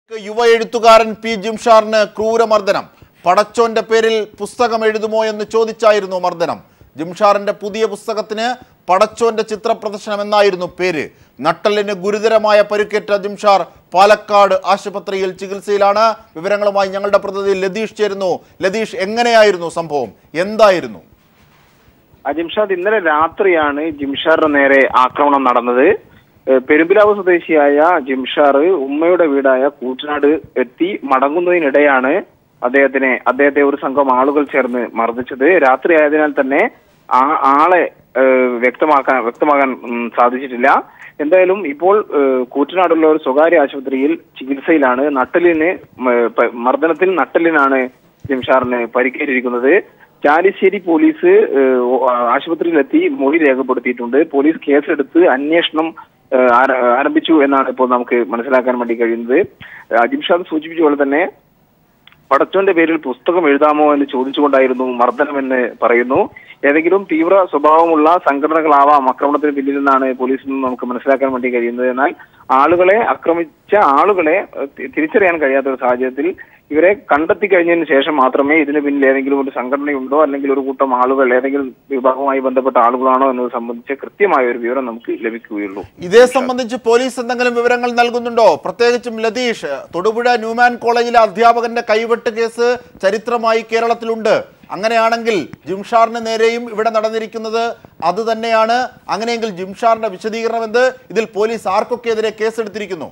യുവ എഴുത്തുകാരൻ പി ജിംഷാറിന് ക്രൂരമർദ്ദനം പടച്ചോന്റെ പേരിൽ പുസ്തകം എഴുതുമോ എന്ന് ചോദിച്ചായിരുന്നു മർദ്ദനം ജിംഷാറിന്റെ പുതിയ പുസ്തകത്തിന് പടച്ചോന്റെ ചിത്രപ്രദർശനം എന്നായിരുന്നു പേര് നട്ടലിന് ഗുരുതരമായ പരുക്കേറ്റ ജിംഷാർ പാലക്കാട് ആശുപത്രിയിൽ ചികിത്സയിലാണ് വിവരങ്ങളുമായി ഞങ്ങളുടെ പ്രതിനിധി ലതീഷ് ചേരുന്നു ലതീഷ് എങ്ങനെയായിരുന്നു സംഭവം എന്തായിരുന്നു ആ ജിംഷാദ് ഇന്നലെ രാത്രിയാണ് ജിംഷാറിന് നേരെ ആക്രമണം നടന്നത് ഏഹ് പെരുമ്പിലാവ് സ്വദേശിയായ ജിംഷാർ ഉമ്മയുടെ വീടായ കൂറ്റനാട് എത്തി മടങ്ങുന്നതിനിടെയാണ് അദ്ദേഹത്തിനെ അദ്ദേഹത്തെ ഒരു സംഘം ആളുകൾ ചേർന്ന് മർദ്ദിച്ചത് രാത്രി ആയതിനാൽ തന്നെ ആ ആളെ ഏഹ് വ്യക്തമാക്കാൻ വ്യക്തമാക്കാൻ ഉം, സാധിച്ചിട്ടില്ല എന്തായാലും ഇപ്പോൾ ഏഹ് കൂറ്റനാടുള്ള ഒരു സ്വകാര്യ ആശുപത്രിയിൽ ചികിത്സയിലാണ് നട്ടലിന് മ- പ- മർദ്ദനത്തിൽ നട്ടലിനാണ് ജിംഷാറിന് പരിക്കേറ്റിരിക്കുന്നത് ചാലിശ്ശേരി പോലീസ് ഏഹ്, ഓ- ആശുപത്രിയിലെത്തി മൊഴി രേഖപ്പെടുത്തിയിട്ടുണ്ട് പോലീസ് കേസെടുത്ത് അന്വേഷണം ഏഹ്, ആര- ആരംഭിച്ചു എന്നാണ് ഇപ്പോൾ നമുക്ക് മനസ്സിലാക്കാൻ വേണ്ടി കഴിയുന്നത് ഏഹ്, ജിംഷാദ് സൂചിപ്പിച്ച പോലെ തന്നെ പടച്ചോന്റെ പേരിൽ പുസ്തകം എഴുതാമോ എന്ന് ചോദിച്ചുകൊണ്ടായിരുന്നു മർദ്ദനമെന്ന് പറയുന്നു ഏതെങ്കിലും തീവ്ര സ്വഭാവമുള്ള സംഘടനകളാവാം ആക്രമണത്തിന് പിന്നിൽ നിന്നാണ് പോലീസിൽ നിന്ന് നമുക്ക് മനസ്സിലാക്കാൻ വേണ്ടി കഴിയുന്നത് എന്നാൽ ആളുകളെ ആക്രമിച്ച ആളുകളെ ഏഹ്, തി- തിരിച്ചറിയാൻ കഴിയാത്ത ഒരു സാഹചര്യത്തിൽ ഇവരെ കണ്ടെത്തി കഴിഞ്ഞതിന് ശേഷം മാത്രമേ ഇതിന് പിന്നിൽ ഏതെങ്കിലും ഒരു സംഘടനയുണ്ടോ അല്ലെങ്കിൽ ഒരു കൂട്ടം ആളുകൾ ഏതെങ്കിലും വിഭാഗവുമായി ബന്ധപ്പെട്ട ആളുകളാണോ എന്നത് സംബന്ധിച്ച് കൃത്യമായ ഒരു വിവരം നമുക്ക് ലഭിക്കുകയുള്ളൂ ഇതേ സംബന്ധിച്ച് പോലീസ് എന്തെങ്കിലും വിവരങ്ങൾ നൽകുന്നുണ്ടോ പ്രത്യേകിച്ചും ലതീഷ് തൊടുപുഴ ന്യൂമാൻ കോളേജിലെ അധ്യാപകന്റെ കൈവെട്ട് കേസ് ചരിത്രമായി കേരളത്തിലുണ്ട് അങ്ങനെയാണെങ്കിൽ ജിംഷാറിന് നേരെയും ഇവിടെ നടന്നിരിക്കുന്നത് അത് തന്നെയാണ് അങ്ങനെയെങ്കിൽ ജിംഷാറിന്റെ വിശദീകരണം എന്ത് ഇതിൽ പോലീസ് ആർക്കൊക്കെതിരെ കേസെടുത്തിരിക്കുന്നു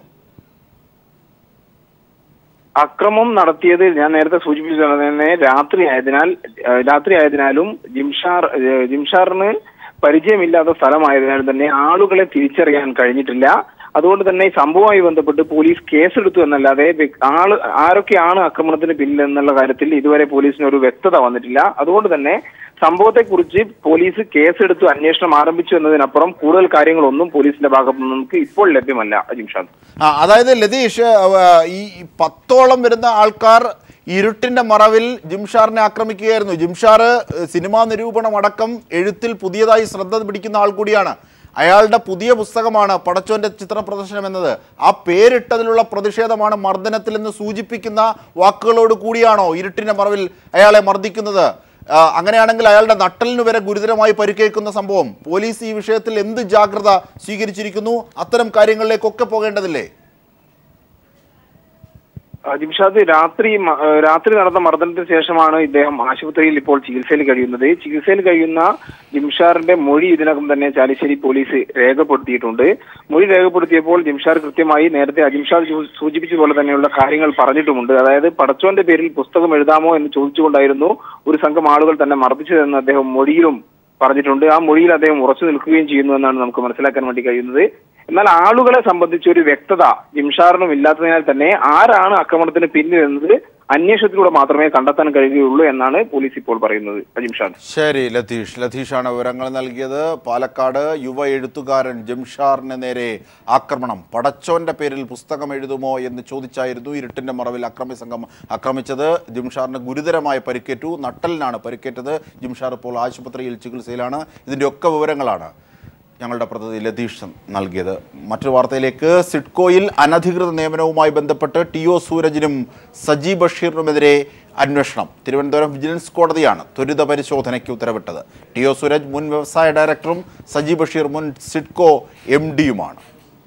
അക്രമം നടത്തിയത് ഞാൻ നേരത്തെ സൂചിപ്പിച്ചത് തന്നെ രാത്രി ആയതിനാൽ ഏഹ് രാത്രി ആയതിനാലും ജിംഷാർ ഏഹ് ജിംഷാറിന് പരിചയമില്ലാത്ത സ്ഥലമായതിനാൽ തന്നെ ആളുകളെ തിരിച്ചറിയാൻ കഴിഞ്ഞിട്ടില്ല അതുകൊണ്ട് തന്നെ ഈ സംഭവവുമായി ബന്ധപ്പെട്ട് പോലീസ് കേസെടുത്തു എന്നല്ലാതെ വ്യക്- ആള് ആരൊക്കെയാണ് ആക്രമണത്തിന് പിന്നിൽ എന്നുള്ള കാര്യത്തിൽ ഇതുവരെ പോലീസിന് ഒരു വ്യക്തത വന്നിട്ടില്ല അതുകൊണ്ട് തന്നെ സംഭവത്തെക്കുറിച്ച് പോലീസ് കേസെടുത്തു അന്വേഷണം ആരംഭിച്ചു എന്നതിനപ്പുറം കൂടുതൽ കാര്യങ്ങളൊന്നും പോലീസിന്റെ ഭാഗത്തു നിന്ന് നമുക്ക് ഇപ്പോൾ ലഭ്യമല്ല ജിംഷാദ് ആ അതായത് ലതീഷ് ആ, ഈ പത്തോളം വരുന്ന ആൾക്കാർ ഇരുട്ടിന്റെ മറവിൽ ജിംഷാറിനെ ആക്രമിക്കുകയായിരുന്നു ജിംഷാർ ഏഹ്, സിനിമാ നിരൂപണം അടക്കം എഴുത്തിൽ പുതിയതായി ശ്രദ്ധ പിടിക്കുന്ന ആൾ കൂടിയാണ് അയാളുടെ പുതിയ പുസ്തകമാണ് പടച്ചോന്റെ ചിത്ര പ്രദർശനം എന്നത് ആ പേരിട്ടതിലുള്ള പ്രതിഷേധമാണ് മർദ്ദനത്തിൽ എന്ന് സൂചിപ്പിക്കുന്ന വാക്കുകളോട് കൂടിയാണോ ഇരുട്ടിന്റെ മറവിൽ അയാളെ മർദ്ദിക്കുന്നത് ആ, അങ്ങനെയാണെങ്കിൽ അയാളുടെ നട്ടലിന് വരെ ഗുരുതരമായി പരിക്കേൽക്കുന്ന സംഭവം പോലീസ് ഈ വിഷയത്തിൽ എന്ത് ജാഗ്രത സ്വീകരിച്ചിരിക്കുന്നു അത്തരം കാര്യങ്ങളിലേക്കൊക്കെ പോകേണ്ടതില്ലേ ആ, ജിംഷാദ് രാത്രി മ- ഏഹ് രാത്രി നടന്ന മർദ്ദനത്തിന് ശേഷമാണ് ഇദ്ദേഹം ആശുപത്രിയിൽ ഇപ്പോൾ ചികിത്സയിൽ കഴിയുന്നത് ചികിത്സയിൽ കഴിയുന്ന ജിംഷാറിന്റെ മൊഴി ഇതിനകം തന്നെ ചാലിശ്ശേരി പോലീസ് രേഖപ്പെടുത്തിയിട്ടുണ്ട് മൊഴി രേഖപ്പെടുത്തിയപ്പോൾ ജിംഷാർ കൃത്യമായി നേരത്തെ അജിംഷാദ് സൂ- സൂചിപ്പിച്ച പോലെ തന്നെയുള്ള കാര്യങ്ങൾ പറഞ്ഞിട്ടുമുണ്ട് അതായത് പടച്ചോന്റെ പേരിൽ പുസ്തകം എഴുതാമോ എന്ന് ചോദിച്ചുകൊണ്ടായിരുന്നു ഒരു സംഘം ആളുകൾ തന്നെ മർദ്ദിച്ചതെന്ന് അദ്ദേഹം മൊഴിയിലും പറഞ്ഞിട്ടുണ്ട് ആ മൊഴിയിൽ അദ്ദേഹം ഉറച്ചു നിൽക്കുകയും ചെയ്യുന്നു എന്നാണ് നമുക്ക് മനസ്സിലാക്കാൻ വേണ്ടി കഴിയുന്നത് എന്നാൽ ആളുകളെ സംബന്ധിച്ച് ഒരു വ്യക്തത ജിംഷാറിനും ഇല്ലാത്തതിനാൽ തന്നെ ആരാണ് ആക്രമണത്തിന് പിന്നിൽ എന്നത് അന്വേഷണത്തിലൂടെ മാത്രമേ കണ്ടെത്താൻ കഴിയുകയുള്ളൂ എന്നാണ് പോലീസ് ഇപ്പോൾ പറയുന്നത് ജിംഷാർ ശരി ലതീഷ് ലതീഷാണ് വിവരങ്ങൾ നൽകിയത് പാലക്കാട് യുവ എഴുത്തുകാരൻ ജംഷാറിന് നേരെ ആക്രമണം പടച്ചോന്റെ പേരിൽ പുസ്തകം എഴുതുമോ എന്ന് ചോദിച്ചായിരുന്നു ഇരുട്ടിന്റെ മറവിൽ അക്രമി സംഘം ആക്രമിച്ചത് ജിംഷാറിന് ഗുരുതരമായ പരിക്കേറ്റു നട്ടലിനാണ് പരിക്കേറ്റത് ജിംഷാർ ഇപ്പോൾ ആശുപത്രിയിൽ ചികിത്സയിലാണ് ഇതിൻ്റെ ഒക്കെ വിവരങ്ങളാണ് ഞങ്ങളുടെ പ്രതിനിധി ലതീഷ് നൽകിയത് മറ്റൊരു വാർത്തയിലേക്ക് സിഡ്കോയിൽ അനധികൃത നിയമനവുമായി ബന്ധപ്പെട്ട് ടി ഒ സൂരജിനും സജി ബഷീറിനുമെതിരെ അന്വേഷണം തിരുവനന്തപുരം വിജിലൻസ് കോടതിയാണ് ത്വരിത പരിശോധനയ്ക്ക് ഉത്തരവിട്ടത് ടി ഒ സൂരജ് മുൻ വ്യവസായ ഡയറക്ടറും സജി ബഷീർ മുൻ സിഡ്കോ എം ഡിയുമാണ്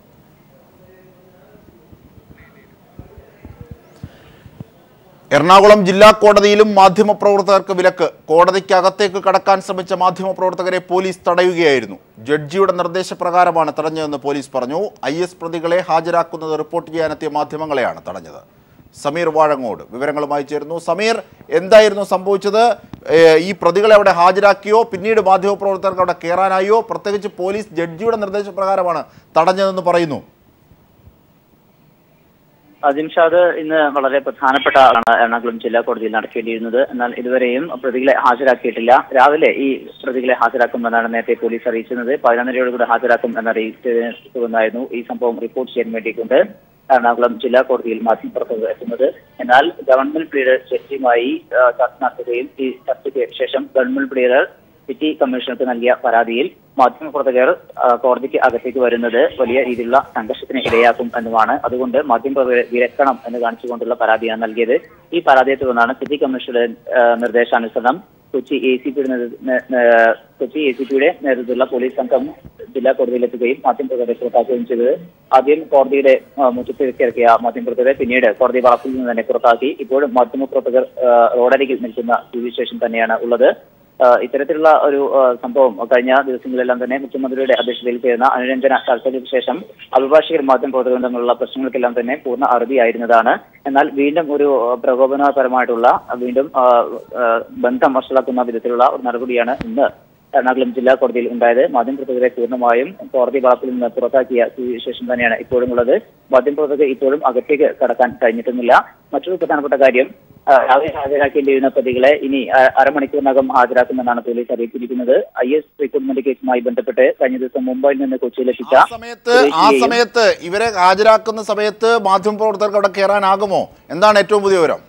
എറണാകുളം ജില്ലാ കോടതിയിലും മാധ്യമപ്രവർത്തകർക്ക് വിലക്ക് കോടതിക്കകത്തേക്ക് കടക്കാൻ ശ്രമിച്ച മാധ്യമപ്രവർത്തകരെ പോലീസ് തടയുകയായിരുന്നു ജഡ്ജിയുടെ നിർദ്ദേശപ്രകാരമാണ് തടഞ്ഞതെന്ന് പോലീസ് പറഞ്ഞു ഐ എസ് പ്രതികളെ ഹാജരാക്കുന്നത് റിപ്പോർട്ട് ചെയ്യാനെത്തിയ മാധ്യമങ്ങളെയാണ് തടഞ്ഞത് സമീർ വാഴങ്ങോട് വിവരങ്ങളുമായി ചേരുന്നു സമീർ എന്തായിരുന്നു സംഭവിച്ചത് ഏഹ് ഈ പ്രതികളെ അവിടെ ഹാജരാക്കിയോ പിന്നീട് മാധ്യമപ്രവർത്തകർക്ക് അവിടെ കയറാനായോ പ്രത്യേകിച്ച് പോലീസ് ജഡ്ജിയുടെ നിർദ്ദേശപ്രകാരമാണ് തടഞ്ഞതെന്ന് പറയുന്നു അജിംഷാദ് ഇന്ന് വളരെ പ്രധാനപ്പെട്ട ആണ് എറണാകുളം ജില്ലാ കോടതിയിൽ നടക്കേണ്ടിയിരുന്നത് എന്നാൽ ഇതുവരെയും പ്രതികളെ ഹാജരാക്കിയിട്ടില്ല രാവിലെ ഈ പ്രതികളെ ഹാജരാക്കുമെന്നാണ് നേരത്തെ പോലീസ് അറിയിച്ചിരുന്നത് പതിനൊന്നരയോടുകൂടി ഹാജരാക്കും എന്നറിയിച്ചതിനെ തുടർന്നായിരുന്നു ഈ സംഭവം റിപ്പോർട്ട് ചെയ്യാൻ വേണ്ടിക്കൊണ്ട് എറണാകുളം ജില്ലാ കോടതിയിൽ മാധ്യമപ്രവർത്തകർ എത്തുന്നത് എന്നാൽ ഗവൺമെന്റ് പ്ലീഡർ ജഡ്ജിയുമായി ആ, ചർച്ച നടത്തുകയും ഈ ചർച്ചയ്ക്ക് ശേഷം ഗവൺമെന്റ് പ്ലീഡർ സിറ്റി കമ്മീഷണർക്ക് നൽകിയ പരാതിയിൽ മാധ്യമപ്രവർത്തകർ ആ, കോടതിക്ക് അകത്തേക്ക് വരുന്നത് വലിയ രീതിയിലുള്ള സംഘർഷത്തിന് ഇടയാക്കും എന്നുമാണ് അതുകൊണ്ട് മാധ്യമപ്രവർത്തകരെ വിലക്കണം എന്ന് കാണിച്ചുകൊണ്ടുള്ള പരാതിയാണ് നൽകിയത് ഈ പരാതിയെ തുടർന്നാണ് സിറ്റി കമ്മീഷണറുടെ ആ, നിർദ്ദേശാനുസരണം കൊച്ചി എ സി പിയുടെ കൊച്ചി എ സി പിയുടെ നേതൃത്വത്തിലുള്ള പോലീസ് സംഘം ജില്ലാ കോടതിയിലെത്തുകയും മാധ്യമപ്രവർത്തകരെ പുറത്താക്കുകയും ചെയ്തത് ആദ്യം കോടതിയുടെ ആ, മുറ്റത്തേക്ക് ഇറക്കിയ മാധ്യമപ്രവർത്തകരെ പിന്നീട് കോടതി വളപ്പിൽ നിന്ന് തന്നെ പുറത്താക്കി ഇപ്പോഴും മാധ്യമപ്രവർത്തകർ ആ, റോഡരികിൽ നിൽക്കുന്ന സ്ഥിതിവിശേഷം തന്നെയാണ് ഉള്ളത് ആ, ഇത്തരത്തിലുള്ള ഒരു ആ, സംഭവം കഴിഞ്ഞ ദിവസങ്ങളിലെല്ലാം തന്നെ മുഖ്യമന്ത്രിയുടെ അധ്യക്ഷതയിൽ ചേർന്ന അനുരഞ്ജന ചർച്ചയ്ക്ക് ശേഷം അഭിഭാഷകർ മാധ്യമപ്രവർത്തകരും തമ്മിലുള്ള പ്രശ്നങ്ങൾക്കെല്ലാം തന്നെ പൂർണ്ണ അറുതിയായിരുന്നതാണ് എന്നാൽ വീണ്ടും ഒരു ആ, പ്രകോപനപരമായിട്ടുള്ള ആ, വീണ്ടും ആ, ആ, ബന്ധം വഷളാക്കുന്ന വിധത്തിലുള്ള ഒരു നടപടിയാണ് ഇന്ന് എറണാകുളം ജില്ലാ കോടതിയിൽ ഉണ്ടായത് മാധ്യമപ്രവർത്തകരെ പൂർണ്ണമായും കോടതി വളപ്പിൽ നിന്ന് പുറത്താക്കിയ സ്ഥിതിവിശേഷം തന്നെയാണ് ഇപ്പോഴും ഉള്ളത് മാധ്യമപ്രവർത്തകർ ഇപ്പോഴും അകത്തേക്ക് കടക്കാൻ കഴിഞ്ഞിട്ടുമില്ല മറ്റൊരു പ്രധാനപ്പെട്ട കാര്യം ആ, രാവിലെ ഹാജരാക്കേണ്ടിയിരുന്ന പ്രതികളെ ഇനി ആ, അരമണിക്കൂറിനകം ഹാജരാക്കുമെന്നാണ് പോലീസ് അറിയിച്ചിരിക്കുന്നത് ഐ എസ് റിക്രൂട്ട്മെന്റ് കേസുമായി ബന്ധപ്പെട്ട് കഴിഞ്ഞ ദിവസം മുംബൈയിൽ നിന്ന് കൊച്ചിയിലെത്തിച്ച ആ സമയത്ത് ആ സമയത്ത് ഇവരെ ഹാജരാക്കുന്ന സമയത്ത് മാധ്യമപ്രവർത്തകർക്ക് അവിടെ കയറാനാകുമോ എന്താണ് ഏറ്റവും പുതിയ വിവരം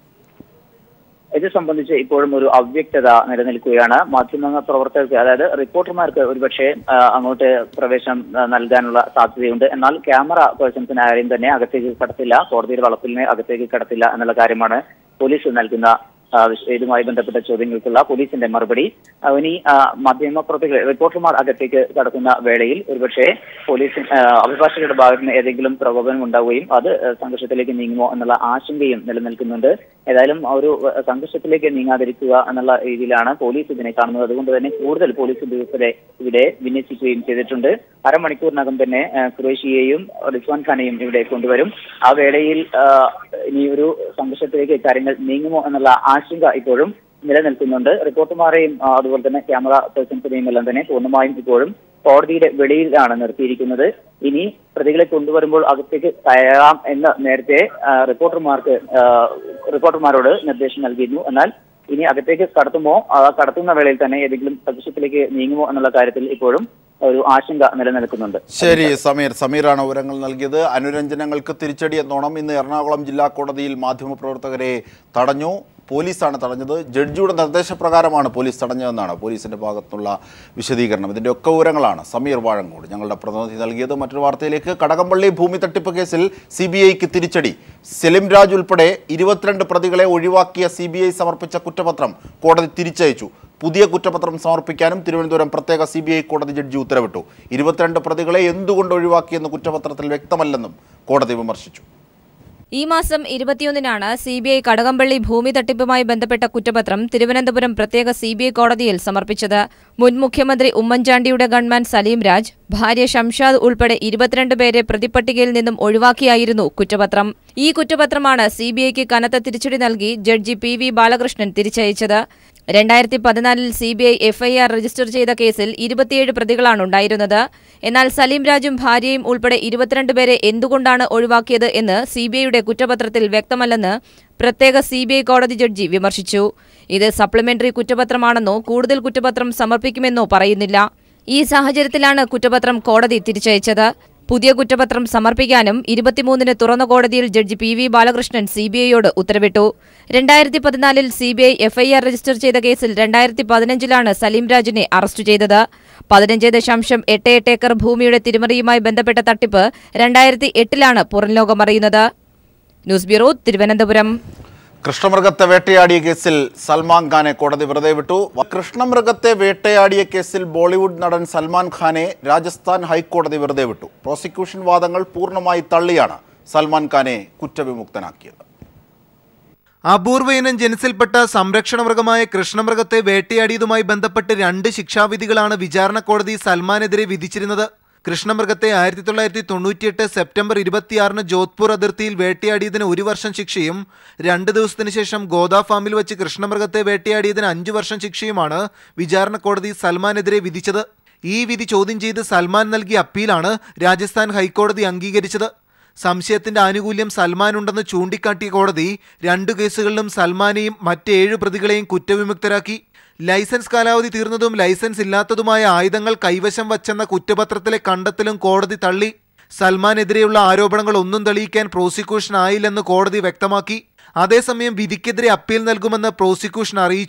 ഇത് സംബന്ധിച്ച് ഇപ്പോഴും ഒരു അവ്യക്തത നിലനിൽക്കുകയാണ് മാധ്യമ പ്രവർത്തകർക്ക് അതായത് റിപ്പോർട്ടർമാർക്ക് ഒരുപക്ഷെ ആ, അങ്ങോട്ട് പ്രവേശനം ആ, നൽകാനുള്ള സാധ്യതയുണ്ട് എന്നാൽ ക്യാമറ പേഴ്സൺസിന് ആരെയും തന്നെ അകത്തേക്ക് കടത്തില്ല കോടതിയുടെ വളപ്പിലിനെ അകത്തേക്ക് കടത്തില്ല എന്നുള്ള കാര്യമാണ് പോലീസ് നൽകുന്ന ആ, വിഷ- ഇതുമായി ബന്ധപ്പെട്ട ചോദ്യങ്ങൾക്കുള്ള പോലീസിന്റെ മറുപടി ആ, ഇനി ആ, മാധ്യമ പ്രവർത്തകർ റിപ്പോർട്ടർമാർ അകത്തേക്ക് കടക്കുന്ന വേളയിൽ ഒരുപക്ഷെ പോലീസ് ആ, അഭിഭാഷകരുടെ ഭാഗത്ത് നിന്ന് ഏതെങ്കിലും പ്രകോപനം ഉണ്ടാവുകയും അത് ആ, സംഘർഷത്തിലേക്ക് നീങ്ങുമോ എന്നുള്ള ആശങ്കയും നിലനിൽക്കുന്നുണ്ട് ഏതായാലും ആ ഒരു ആ, സംഘർഷത്തിലേക്ക് നീങ്ങാതിരിക്കുക എന്നുള്ള രീതിയിലാണ് പോലീസ് ഇതിനെ കാണുന്നത് അതുകൊണ്ട് തന്നെ കൂടുതൽ പോലീസ് ഉദ്യോഗസ്ഥരെ ഇവിടെ വിന്യസിക്കുകയും ചെയ്തിട്ടുണ്ട് അരമണിക്കൂറിനകം തന്നെ ആ, ഖുറേഷിയെയും റിസ്വാൻ ഖാനെയും ഇവിടെ കൊണ്ടുവരും ആ വേളയിൽ ആ, ഇനി ഒരു സംഘർഷത്തിലേക്ക് കാര്യങ്ങൾ നീങ്ങുമോ എന്നുള്ള ആശങ്ക ഇപ്പോഴും നിലനിൽക്കുന്നുണ്ട് റിപ്പോർട്ടർമാരെയും ആ, അതുപോലെ തന്നെ ക്യാമറ പേഴ്സൺസിനെയും എല്ലാം തന്നെ പൂർണ്ണമായും ഇപ്പോഴും കോടതിയുടെ വെളിയിലാണ് നിർത്തിയിരിക്കുന്നത് ഇനി പ്രതികളെ കൊണ്ടുവരുമ്പോൾ അകത്തേക്ക് കയറാം എന്ന് നേരത്തെ ആ, റിപ്പോർട്ടർമാർക്ക് ആ, റിപ്പോർട്ടർമാരോട് നിർദ്ദേശം നൽകിയിരുന്നു എന്നാൽ ഇനി അകത്തേക്ക് കടത്തുമോ ആ കടത്തുന്ന വേളയിൽ തന്നെ ഏതെങ്കിലും സംഘർഷത്തിലേക്ക് നീങ്ങുമോ എന്നുള്ള കാര്യത്തിൽ ഇപ്പോഴും ഒരു ആശങ്ക നിലനിൽക്കുന്നുണ്ട് ശരി സമീർ സമീറാണ് വിവരങ്ങൾ നൽകിയത് അനുരഞ്ജനങ്ങൾക്ക് തിരിച്ചടി എന്നോണം ഇന്ന് എറണാകുളം ജില്ലാ കോടതിയിൽ മാധ്യമപ്രവർത്തകരെ തടഞ്ഞു പോലീസാണ് തടഞ്ഞത് ജഡ്ജിയുടെ നിർദ്ദേശപ്രകാരമാണ് പോലീസ് തടഞ്ഞതെന്നാണ് പോലീസിന്റെ ഭാഗത്തുനിന്നുള്ള വിശദീകരണം ഇതിന്റെ ഒക്കെ വിവരങ്ങളാണ് സമീർ വാഴങ്കോട് ഞങ്ങളുടെ പ്രതിനിധി നൽകിയത് മറ്റൊരു വാർത്തയിലേക്ക് കടകംപള്ളി ഭൂമി തട്ടിപ്പ് കേസിൽ സി ബി ഐക്ക് തിരിച്ചടി സെലിം രാജ് ഉൾപ്പെടെ ഇരുപത്തിരണ്ട് പ്രതികളെ ഒഴിവാക്കിയ സി ബി ഐ സമർപ്പിച്ച കുറ്റപത്രം കോടതി തിരിച്ചയച്ചു പുതിയ കുറ്റപത്രം സമർപ്പിക്കാനും തിരുവനന്തപുരം പ്രത്യേക സി ബി ഐ കോടതി ജഡ്ജി ഉത്തരവിട്ടു ഇരുപത്തിരണ്ട് പ്രതികളെ എന്തുകൊണ്ട് ഒഴിവാക്കിയെന്ന് കുറ്റപത്രത്തിൽ വ്യക്തമല്ലെന്നും കോടതി വിമർശിച്ചു ഈ മാസം ഇരുപത്തിയൊന്നിനാണ് സി ബി ഐ കടകംപള്ളി ഭൂമി തട്ടിപ്പുമായി ബന്ധപ്പെട്ട കുറ്റപത്രം തിരുവനന്തപുരം പ്രത്യേക സി ബി ഐ കോടതിയിൽ സമർപ്പിച്ചത് മുൻ മുഖ്യമന്ത്രി ഉമ്മൻചാണ്ടിയുടെ ഗൺമാൻ സലീം രാജ് ഭാര്യ ഷംഷാദ് ഉൾപ്പെടെ ഇരുപത്തിരണ്ട് പേരെ പ്രതിപട്ടികയിൽ നിന്നും ഒഴിവാക്കിയായിരുന്നു കുറ്റപത്രം ഈ കുറ്റപത്രമാണ് സി ബി ഐക്ക് കനത്ത തിരിച്ചടി നൽകി ജഡ്ജി പി വി ബാലകൃഷ്ണൻ തിരിച്ചയച്ചത് രണ്ടായിരത്തി പതിനാലിൽ C B I FIR register ചെയ്ത കേസിൽ ഇരുപത്തിയേഴ് പ്രതികളാണ് ഉണ്ടായിരുന്നത് എന്നാൽ സലീം രാജും ഭാര്യയും ഉൾപ്പെടെ ഇരുപത്തിരണ്ട് പേരെ എന്തുകൊണ്ടാണ് ഒഴിവാക്കിയത് എന്ന് സി ബി ഐയുടെ കുറ്റപത്രത്തിൽ വ്യക്തമല്ലെന്ന് പ്രത്യേക സി ബി ഐ കോടതി ജഡ്ജി വിമർശിച്ചു ഇത് സപ്ലിമെന്ററി കുറ്റപത്രമാണെന്നോ കൂടുതൽ കുറ്റപത്രം സമർപ്പിക്കുമെന്നോ പറയുന്നില്ല ഈ സാഹചര്യത്തിലാണ് കുറ്റപത്രം കോടതി തിരിച്ചയച്ചത് പുതിയ കുറ്റപത്രം സമർപ്പിക്കാനും ഇരുപത്തിമൂന്നിന് തുറന്ന കോടതിയിൽ ജഡ്ജി P V Balakrishnan C B ഐയോട് ഉത്തരവിട്ടു രണ്ടായിരത്തി പതിനാലിൽ C B I FIR register ചെയ്ത കേസിൽ രണ്ടായിരത്തി പതിനഞ്ചിലാണ് സലീം രാജിനെ അറസ്റ്റ് ചെയ്തത് പതിനഞ്ച് ദശാംശം എട്ട് എട്ട് ഏക്കർ ഭൂമിയുടെ തിരിമറിയുമായി ബന്ധപ്പെട്ട തട്ടിപ്പ് രണ്ടായിരത്തി എട്ടിലാണ് പുറംലോകമറിയുന്നത് ന്യൂസ് ബ്യൂറോ തിരുവനന്തപുരം കൃഷ്ണമൃഗത്തെ വേട്ടയാടിയ കേസിൽ സൽമാൻ ഖാനെ കോടതി വെറുതെ വിട്ടു കൃഷ്ണമൃഗത്തെ വേട്ടയാടിയ കേസിൽ ബോളിവുഡ് നടൻ സൽമാൻ ഖാനെ രാജസ്ഥാൻ ഹൈക്കോടതി വെറുതെ വിട്ടു പ്രോസിക്യൂഷൻ വാദങ്ങൾ പൂർണ്ണമായി തള്ളിയാണ് സൽമാൻ ഖാനെ കുറ്റവിമുക്തനാക്കിയത് അപൂർവ ഇനം ജനിസിൽപ്പെട്ട സംരക്ഷണ മൃഗമായ കൃഷ്ണമൃഗത്തെ വേട്ടയാടിയതുമായി ബന്ധപ്പെട്ട് രണ്ട് ശിക്ഷാവിധികളാണ് വിചാരണ കോടതി സൽമാനെതിരെ വിധിച്ചിരുന്നത് കൃഷ്ണമൃഗത്തെ ആയിരത്തി തൊള്ളായിരത്തി തൊണ്ണൂറ്റിയെട്ട് സെപ്റ്റംബർ ഇരുപത്തിയാറിന് ജോധ്പൂർ അതിർത്തിയിൽ വേട്ടയാടിയതിന് ഒരു വർഷം ശിക്ഷയും രണ്ട് ദിവസത്തിന് ശേഷം ഗോദ ഫാമിൽ വെച്ച് കൃഷ്ണമൃഗത്തെ വേട്ടയാടിയതിന് അഞ്ചു വർഷം ശിക്ഷയുമാണ് വിചാരണ കോടതി സൽമാനെതിരെ വിധിച്ചത് ഈ വിധി ചോദ്യം ചെയ്ത് സൽമാൻ നൽകിയ അപ്പീലാണ് രാജസ്ഥാൻ ഹൈക്കോടതി അംഗീകരിച്ചത് സംശയത്തിന്റെ ആനുകൂല്യം സൽമാനുണ്ടെന്ന് ചൂണ്ടിക്കാട്ടിയ കോടതി രണ്ടു കേസുകളിലും സൽമാനെയും മറ്റേഴ് പ്രതികളെയും കുറ്റവിമുക്തരാക്കി ലൈസൻസ് കാലാവധി തീർന്നതും ലൈസൻസ് ഇല്ലാത്തതുമായ ആയുധങ്ങൾ കൈവശം വച്ചെന്ന കുറ്റപത്രത്തിലെ കണ്ടെത്തലും കോടതി തള്ളി സൽമാനെതിരെയുള്ള ആരോപണങ്ങൾ ഒന്നും തെളിയിക്കാൻ പ്രോസിക്യൂഷൻ ആയില്ലെന്ന് കോടതി വ്യക്തമാക്കി അതേസമയം വിധിക്കെതിരെ അപ്പീൽ നൽകുമെന്ന് പ്രോസിക്യൂഷൻ അറിയിച്ചു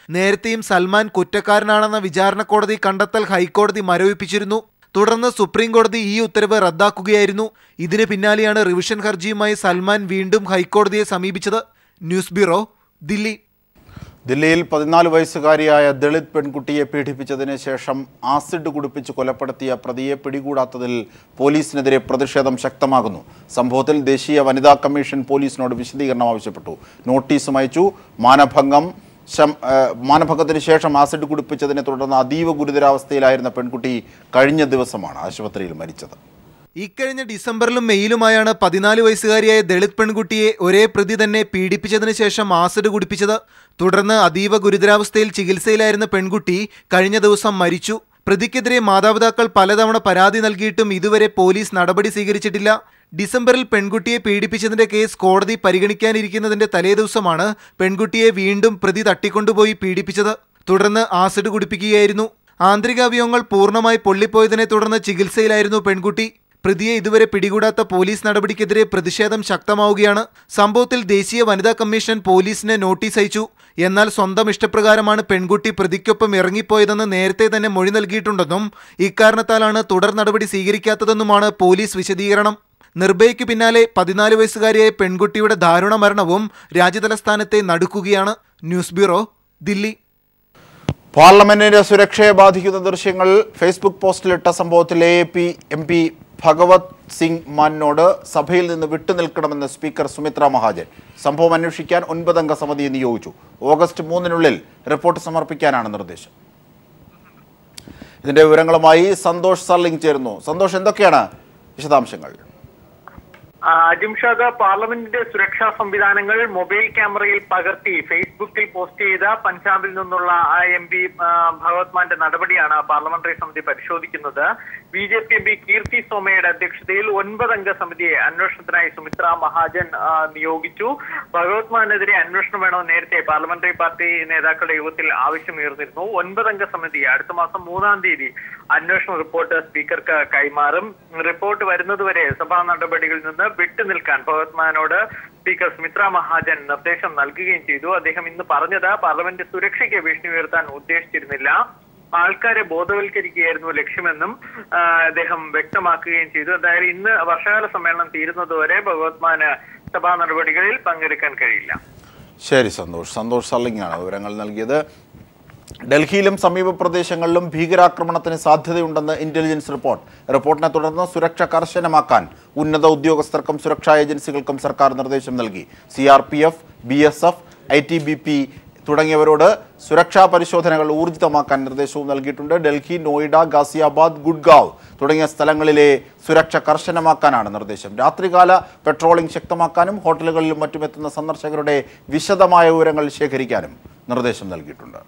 നേരത്തെയും സൽമാൻ കുറ്റക്കാരനാണെന്ന വിചാരണ കോടതി കണ്ടെത്തൽ ഹൈക്കോടതി മരവിപ്പിച്ചിരുന്നു തുടർന്ന് സുപ്രീം കോടതി ഈ ഉത്തരവ് റദ്ദാക്കുകയായിരുന്നു ഇതിന് പിന്നാലെയാണ് റിവിഷൻ ഹർജിയുമായി സൽമാൻ വീണ്ടും ഹൈക്കോടതിയെ സമീപിച്ചത് ന്യൂസ് ബ്യൂറോ ദില്ലി ദില്ലിയിൽ പതിനാല് വയസ്സുകാരിയായ ദളിത് പെൺകുട്ടിയെ പീഡിപ്പിച്ചതിന് ശേഷം ആസിഡ് കുടിപ്പിച്ച് കൊലപ്പെടുത്തിയ പ്രതിയെ പിടികൂടാത്തതിൽ പോലീസിനെതിരെ പ്രതിഷേധം ശക്തമാകുന്നു സംഭവത്തിൽ ദേശീയ വനിതാ കമ്മീഷൻ പോലീസിനോട് വിശദീകരണം ആവശ്യപ്പെട്ടു നോട്ടീസും അയച്ചു മാനഭംഗം ശം- ഏഹ് മാനഭംഗത്തിന് ശേഷം ആസിഡ് കുടിപ്പിച്ചതിനെ തുടർന്ന് അതീവ ഗുരുതരാവസ്ഥയിലായിരുന്ന പെൺകുട്ടി കഴിഞ്ഞ ദിവസമാണ് ആശുപത്രിയിൽ മരിച്ചത് ഇക്കഴിഞ്ഞ ഡിസംബറിലും മെയിലുമായാണ് പതിനാല് വയസ്സുകാരിയായ ദളിത് പെൺകുട്ടിയെ ഒരേ പ്രതി തന്നെ പീഡിപ്പിച്ചതിന് ശേഷം ആസിഡ് കുടിപ്പിച്ചത് തുടർന്ന് അതീവ ഗുരുതരാവസ്ഥയിൽ ചികിത്സയിലായിരുന്ന പെൺകുട്ടി കഴിഞ്ഞ ദിവസം മരിച്ചു പ്രതിക്കെതിരെ മാതാപിതാക്കൾ പലതവണ പരാതി നൽകിയിട്ടും ഇതുവരെ പോലീസ് നടപടി സ്വീകരിച്ചിട്ടില്ല ഡിസംബറിൽ പെൺകുട്ടിയെ പീഡിപ്പിച്ചതിന്റെ കേസ് കോടതി പരിഗണിക്കാനിരിക്കുന്നതിന്റെ തലേദിവസമാണ് പെൺകുട്ടിയെ വീണ്ടും പ്രതി തട്ടിക്കൊണ്ടുപോയി പീഡിപ്പിച്ചത് തുടർന്ന് ആസിഡ് കുടിപ്പിക്കുകയായിരുന്നു ആന്തരികാവയവങ്ങൾ പൂർണ്ണമായി പൊള്ളിപ്പോയതിനെ തുടർന്ന് ചികിത്സയിലായിരുന്നു പെൺകുട്ടി പ്രതിയെ ഇതുവരെ പിടികൂടാത്ത പോലീസ് നടപടിക്കെതിരെ പ്രതിഷേധം ശക്തമാവുകയാണ് സംഭവത്തിൽ ദേശീയ വനിതാ കമ്മീഷൻ പോലീസിന് നോട്ടീസ് അയച്ചു എന്നാൽ സ്വന്തം ഇഷ്ടപ്രകാരമാണ് പെൺകുട്ടി പ്രതിക്കൊപ്പം ഇറങ്ങിപ്പോയതെന്ന് നേരത്തെ തന്നെ മൊഴി നൽകിയിട്ടുണ്ടെന്നും ഇക്കാരണത്താലാണ് തുടർ നടപടി സ്വീകരിക്കാത്തതെന്നുമാണ് പോലീസ് വിശദീകരണം നിർഭയയ്ക്ക് പിന്നാലെ പതിനാല് വയസ്സുകാരിയായ പെൺകുട്ടിയുടെ ദാരുണ മരണവും രാജ്യതലസ്ഥാനത്തെ നടുക്കുകയാണ് ന്യൂസ് ബ്യൂറോ ദില്ലി പാർലമെന്റിന്റെ സുരക്ഷയെ ബാധിക്കുന്ന ദൃശ്യങ്ങൾ ഫേസ്ബുക്ക് പോസ്റ്റിലിട്ട സംഭവത്തിൽ A P M P Bhagwant Singh മാനോട് സഭയിൽ നിന്ന് വിട്ടുനിൽക്കണമെന്ന് സ്പീക്കർ സുമിത്ര മഹാജൻ സംഭവം അന്വേഷിക്കാൻ ഒൻപതംഗ സമിതിയെ നിയോഗിച്ചു ഓഗസ്റ്റ് മൂന്നിനുള്ളിൽ റിപ്പോർട്ട് സമർപ്പിക്കാനാണ് നിർദ്ദേശം ഇതിന്റെ വിവരങ്ങളുമായി സന്തോഷ് സർലിംഗ് ചേരുന്നു സന്തോഷ് എന്തൊക്കെയാണ് വിശദാംശങ്ങൾ ആ, അജിംഷാദ് പാർലമെന്റിന്റെ സുരക്ഷാ സംവിധാനങ്ങൾ മൊബൈൽ ക്യാമറയിൽ പകർത്തി ഫേസ്ബുക്കിൽ പോസ്റ്റ് ചെയ്ത പഞ്ചാബിൽ നിന്നുള്ള ആ എം പി ഭഗവത് മാന്റെ നടപടിയാണ് പാർലമെന്ററി സമിതി പരിശോധിക്കുന്നത് B J P M P Kirit സോമയുടെ അധ്യക്ഷതയിൽ ഒൻപതംഗ സമിതിയെ അന്വേഷണത്തിനായി സുമിത്ര മഹാജൻ ആ, നിയോഗിച്ചു ഭഗവത് മാനെതിരെ അന്വേഷണം വേണമെന്ന് നേരത്തെ പാർലമെന്ററി പാർട്ടി നേതാക്കളുടെ യോഗത്തിൽ ആവശ്യമുയർന്നിരുന്നു ഒൻപതംഗ സമിതി അടുത്ത മാസം മൂന്നാം തീയതി അന്വേഷണ റിപ്പോർട്ട് സ്പീക്കർക്ക് കൈമാറും റിപ്പോർട്ട് വരുന്നതുവരെ സഭാ നടപടികളിൽ നിന്ന് വിട്ടുനിൽക്കാൻ ഭഗവത് മാനോട് സ്പീക്കർ സുമിത്ര മഹാജൻ നിർദ്ദേശം നൽകുകയും ചെയ്തു അദ്ദേഹം ഇന്ന് പറഞ്ഞത് പാർലമെന്റ് സുരക്ഷയ്ക്ക് ഭീഷണി ഉയർത്താൻ ഉദ്ദേശിച്ചിരുന്നില്ല ആൾക്കാരെ ബോധവൽക്കരിക്കുകയായിരുന്നു ലക്ഷ്യമെന്നും ആ, അദ്ദേഹം വ്യക്തമാക്കുകയും ചെയ്തു എന്തായാലും ഇന്ന് വർഷകാല സമ്മേളനം തീരുന്നതുവരെ ഭഗവത് മാന് സഭാ നടപടികളിൽ പങ്കെടുക്കാൻ കഴിയില്ല ശരി സന്തോഷ് സന്തോഷ് സർലിംഗാണ് വിവരങ്ങൾ നൽകിയത് ഡൽഹിയിലും സമീപ പ്രദേശങ്ങളിലും ഭീകരാക്രമണത്തിന് സാധ്യതയുണ്ടെന്ന് ഇന്റലിജൻസ് റിപ്പോർട്ട് റിപ്പോർട്ടിനെ തുടർന്ന് സുരക്ഷ കർശനമാക്കാൻ ഉന്നത ഉദ്യോഗസ്ഥർക്കും സുരക്ഷാ ഏജൻസികൾക്കും സർക്കാർ നിർദ്ദേശം നൽകി C R P F B S F I T B P തുടങ്ങിയവരോട് സുരക്ഷാ പരിശോധനകൾ ഊർജിതമാക്കാൻ നിർദ്ദേശവും നൽകിയിട്ടുണ്ട് ഡൽഹി നോയിഡ ഗാസിയാബാദ് ഗുഡ്ഗാവ് തുടങ്ങിയ സ്ഥലങ്ങളിലെ സുരക്ഷ കർശനമാക്കാനാണ് നിർദ്ദേശം രാത്രികാല പെട്രോളിംഗ് ശക്തമാക്കാനും ഹോട്ടലുകളിലും മറ്റുമെത്തുന്ന സന്ദർശകരുടെ വിശദമായ വിവരങ്ങൾ ശേഖരിക്കാനും നിർദ്ദേശം നൽകിയിട്ടുണ്ട്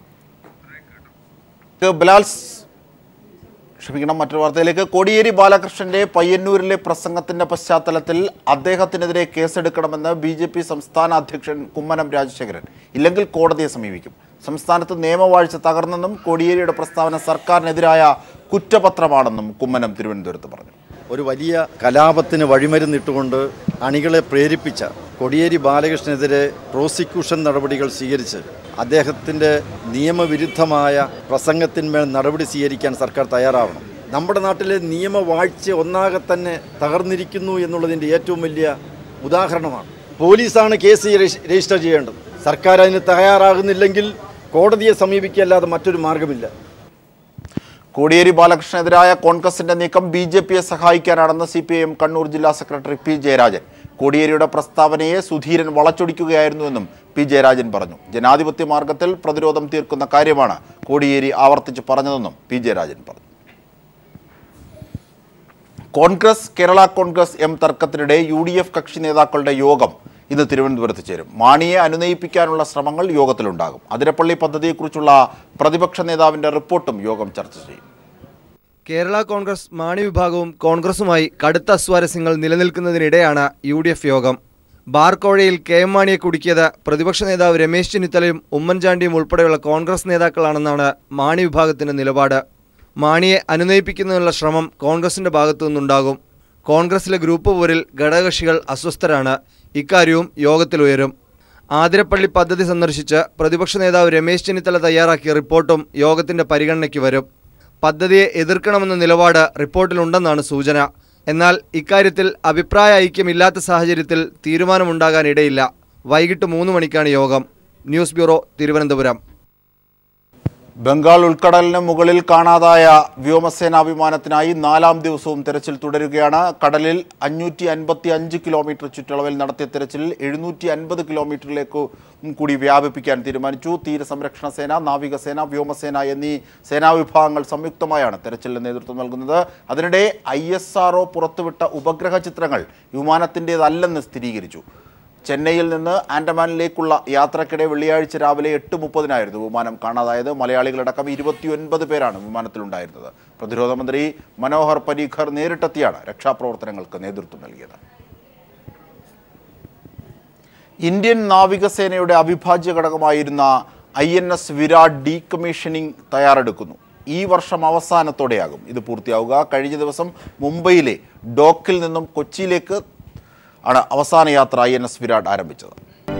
ബലാൽസ് ക്ഷമിക്കണം മറ്റൊരു വാർത്തയിലേക്ക് കോടിയേരി ബാലകൃഷ്ണന്റെ പയ്യന്നൂരിലെ പ്രസംഗത്തിന്റെ പശ്ചാത്തലത്തിൽ അദ്ദേഹത്തിനെതിരെ കേസെടുക്കണമെന്ന് ബി ജെ പി സംസ്ഥാന അധ്യക്ഷൻ കുമ്മനം രാജശേഖരൻ ഇല്ലെങ്കിൽ കോടതിയെ സമീപിക്കും സംസ്ഥാനത്ത് നിയമവാഴ്ച തകർന്നെന്നും കോടിയേരിയുടെ പ്രസ്താവന സർക്കാരിനെതിരായ കുറ്റപത്രമാണെന്നും കുമ്മനം തിരുവനന്തപുരത്ത് പറഞ്ഞു ഒരു വലിയ കലാപത്തിന് വഴിമരുന്നിട്ടുകൊണ്ട് അണികളെ പ്രേരിപ്പിച്ച കൊടിയേരി ബാലകൃഷ്ണനെതിരെ പ്രോസിക്യൂഷൻ നടപടികൾ സ്വീകരിച്ച് അദ്ദേഹത്തിൻ്റെ നിയമവിരുദ്ധമായ പ്രസംഗത്തിന്മേൽ നടപടി സ്വീകരിക്കാൻ സർക്കാർ തയ്യാറാവണം നമ്മുടെ നാട്ടിലെ നിയമവാഴ്ച ഒന്നാകെ തന്നെ തകർന്നിരിക്കുന്നു എന്നുള്ളതിൻ്റെ ഏറ്റവും വലിയ ഉദാഹരണമാണ് പോലീസാണ് കേസ് രജി- രജിസ്റ്റർ ചെയ്യേണ്ടത് സർക്കാർ അതിന് തയ്യാറാകുന്നില്ലെങ്കിൽ കോടതിയെ സമീപിക്കല്ലാതെ മറ്റൊരു മാർഗമില്ല കോടിയേരി ബാലകൃഷ്ണനെതിരായ കോൺഗ്രസിന്റെ നീക്കം ബി ജെ പിയെ സഹായിക്കാനാണെന്ന് C P I M Kannur ജില്ലാ സെക്രട്ടറി പി ജയരാജൻ കോടിയേരിയുടെ പ്രസ്താവനയെ സുധീരൻ വളച്ചൊടിക്കുകയായിരുന്നുവെന്നും പി ജയരാജൻ പറഞ്ഞു ജനാധിപത്യ മാർഗത്തിൽ പ്രതിരോധം തീർക്കുന്ന കാര്യമാണ് കോടിയേരി ആവർത്തിച്ച് പറഞ്ഞതെന്നും പി ജയരാജൻ പറഞ്ഞു കോൺഗ്രസ് കേരള കോൺഗ്രസ് എം തർക്കത്തിനിടെ യു ഡി എഫ് കക്ഷി നേതാക്കളുടെ യോഗം ഇന്ന് തിരുവനന്തപുരത്ത് ചേരും മാണിയെ അനുനയിപ്പിക്കാനുള്ള ശ്രമങ്ങൾ യോഗത്തിലുണ്ടാകും അതിരപ്പള്ളി പദ്ധതിയെക്കുറിച്ചുള്ള പ്രതിപക്ഷ നേതാവിന്റെ റിപ്പോർട്ടും യോഗം ചർച്ച ചെയ്യും കേരള കോൺഗ്രസ് മാണി വിഭാഗവും കോൺഗ്രസുമായി കടുത്ത അസ്വാരസ്യങ്ങൾ നിലനിൽക്കുന്നതിനിടെയാണ് യു ഡി എഫ് യോഗം ബാർക്കോഴയിൽ കെ എം മാണിയെ കുടുക്കിയത് പ്രതിപക്ഷ നേതാവ് രമേശ് ചെന്നിത്തലയും ഉമ്മൻചാണ്ടിയും ഉൾപ്പെടെയുള്ള കോൺഗ്രസ് നേതാക്കളാണെന്നാണ് മാണി വിഭാഗത്തിന്റെ നിലപാട് മാണിയെ അനുനയിപ്പിക്കുന്നതിനുള്ള ശ്രമം കോൺഗ്രസിന്റെ ഭാഗത്തു നിന്നുണ്ടാകും കോൺഗ്രസിലെ ഗ്രൂപ്പ് പോരിൽ ഘടകകക്ഷികൾ അസ്വസ്ഥരാണ് ഇക്കാര്യവും യോഗത്തിൽ ഉയരും ആതിരപ്പള്ളി പദ്ധതി സന്ദർശിച്ച് പ്രതിപക്ഷ നേതാവ് രമേശ് ചെന്നിത്തല തയ്യാറാക്കിയ റിപ്പോർട്ടും യോഗത്തിന്റെ പരിഗണനയ്ക്ക് വരും പദ്ധതിയെ എതിർക്കണമെന്ന നിലപാട് റിപ്പോർട്ടിലുണ്ടെന്നാണ് സൂചന എന്നാൽ ഇക്കാര്യത്തിൽ അഭിപ്രായ ഐക്യമില്ലാത്ത സാഹചര്യത്തിൽ തീരുമാനമുണ്ടാകാനിടയില്ല വൈകിട്ട് മൂന്ന് മണിക്കാണ് യോഗം ന്യൂസ് ബ്യൂറോ തിരുവനന്തപുരം ബംഗാൾ ഉൾക്കടലിന് മുകളിൽ കാണാതായ വ്യോമസേനാ വിമാനത്തിനായി നാലാം ദിവസവും തെരച്ചിൽ തുടരുകയാണ് കടലിൽ അഞ്ഞൂറ്റി അൻപത്തി അഞ്ച് കിലോമീറ്റർ ചുറ്റളവിൽ നടത്തിയ തെരച്ചിലിൽ എഴുന്നൂറ്റി അൻപത് കിലോമീറ്ററിലേക്ക് കൂടി വ്യാപിപ്പിക്കാൻ തീരുമാനിച്ചു തീരസംരക്ഷണ സേന നാവികസേന വ്യോമസേന എന്നീ സേനാ വിഭാഗങ്ങൾ സംയുക്തമായാണ് തെരച്ചിലിന് നേതൃത്വം നൽകുന്നത് അതിനിടെ ഐ എസ് ആർ പുറത്തുവിട്ട ഉപഗ്രഹ ചിത്രങ്ങൾ വിമാനത്തിൻ്റേതല്ലെന്ന് സ്ഥിരീകരിച്ചു ചെന്നൈയിൽ നിന്ന് ആൻഡമാനിലേക്കുള്ള യാത്രക്കിടെ വെള്ളിയാഴ്ച രാവിലെ എട്ട് മുപ്പതിനായിരുന്നു വിമാനം കാണാതായത് മലയാളികളടക്കം ഇരുപത്തിയൊൻപത് പേരാണ് വിമാനത്തിലുണ്ടായിരുന്നത് പ്രതിരോധ മന്ത്രി മനോഹർ പരീഖർ നേരിട്ടെത്തിയാണ് രക്ഷാപ്രവർത്തനങ്ങൾക്ക് നേതൃത്വം നൽകിയത് ഇന്ത്യൻ നാവികസേനയുടെ അവിഭാജ്യ ഘടകമായിരുന്ന I N S Viraat decommissioning തയ്യാറെടുക്കുന്നു ഈ വർഷം അവസാനത്തോടെയാകും ഇത് പൂർത്തിയാവുക കഴിഞ്ഞ ദിവസം മുംബൈയിലെ ഡോക്കിൽ നിന്നും കൊച്ചിയിലേക്ക് ആണ് അവസാന യാത്ര ഐ എൻ എസ് വിരാട് ആരംഭിച്ചത്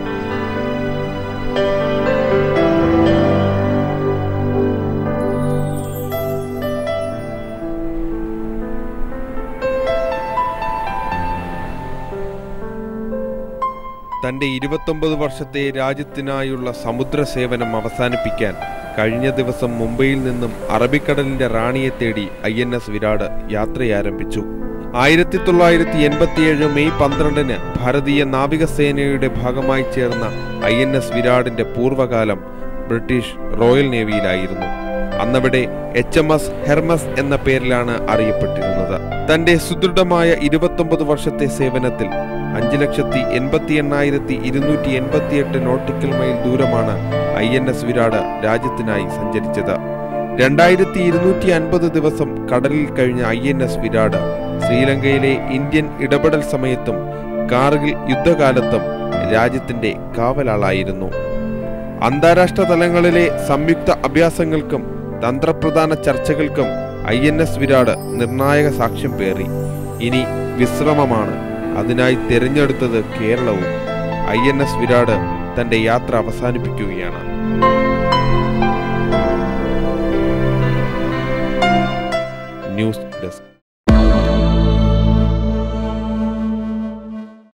തന്റെ ഇരുപത്തൊമ്പത് വർഷത്തെ രാജ്യത്തിനായുള്ള സമുദ്ര സേവനം അവസാനിപ്പിക്കാൻ കഴിഞ്ഞ ദിവസം മുംബൈയിൽ നിന്നും അറബിക്കടലിന്റെ റാണിയെ തേടി ഐ എൻ എസ് വിരാട് യാത്രയാരംഭിച്ചു ആയിരത്തി തൊള്ളായിരത്തി എൺപത്തിയേഴ് മെയ് പന്ത്രണ്ടിന് ഭാരതീയ നാവികസേനയുടെ ഭാഗമായി ചേർന്ന ഐ എൻ എസ് വിരാടിന്റെ പൂർവ്വകാലം ബ്രിട്ടീഷ് റോയൽ നേവിയിലായിരുന്നു അന്നവിടെ എച്ച് എം എസ് ഹെർമസ് എന്ന പേരിലാണ് അറിയപ്പെട്ടിരുന്നത് തന്റെ സുദൃഢമായ ഇരുപത്തൊമ്പത് വർഷത്തെ സേവനത്തിൽ അഞ്ച് ലക്ഷത്തി എൺപത്തി എണ്ണായിരത്തി ഇരുന്നൂറ്റി എൺപത്തിയെട്ട് നോട്ടിക്കൽ മൈൽ ദൂരമാണ് ഐ എൻ എസ് വിരാട് രാജ്യത്തിനായി സഞ്ചരിച്ചത് രണ്ടായിരത്തി ഇരുന്നൂറ്റി അൻപത് ദിവസം കടലിൽ കഴിഞ്ഞ ഐ എൻ എസ് വിരാട് ശ്രീലങ്കയിലെ ഇന്ത്യൻ ഇടപെടൽ സമയത്തും കാർഗിൽ യുദ്ധകാലത്തും രാജ്യത്തിന്റെ കാവലാളായിരുന്നു അന്താരാഷ്ട്ര തലങ്ങളിലെ സംയുക്ത അഭ്യാസങ്ങൾക്കും തന്ത്രപ്രധാന ചർച്ചകൾക്കും ഐ എൻ എസ് വിരാട് നിർണായക സാക്ഷ്യം പേറി ഇനി വിശ്രമമാണ് അതിനായി തിരഞ്ഞെടുത്തത് കേരളവും ഐ എൻ എസ് വിരാട് തന്റെ യാത്ര അവസാനിപ്പിക്കുകയാണ്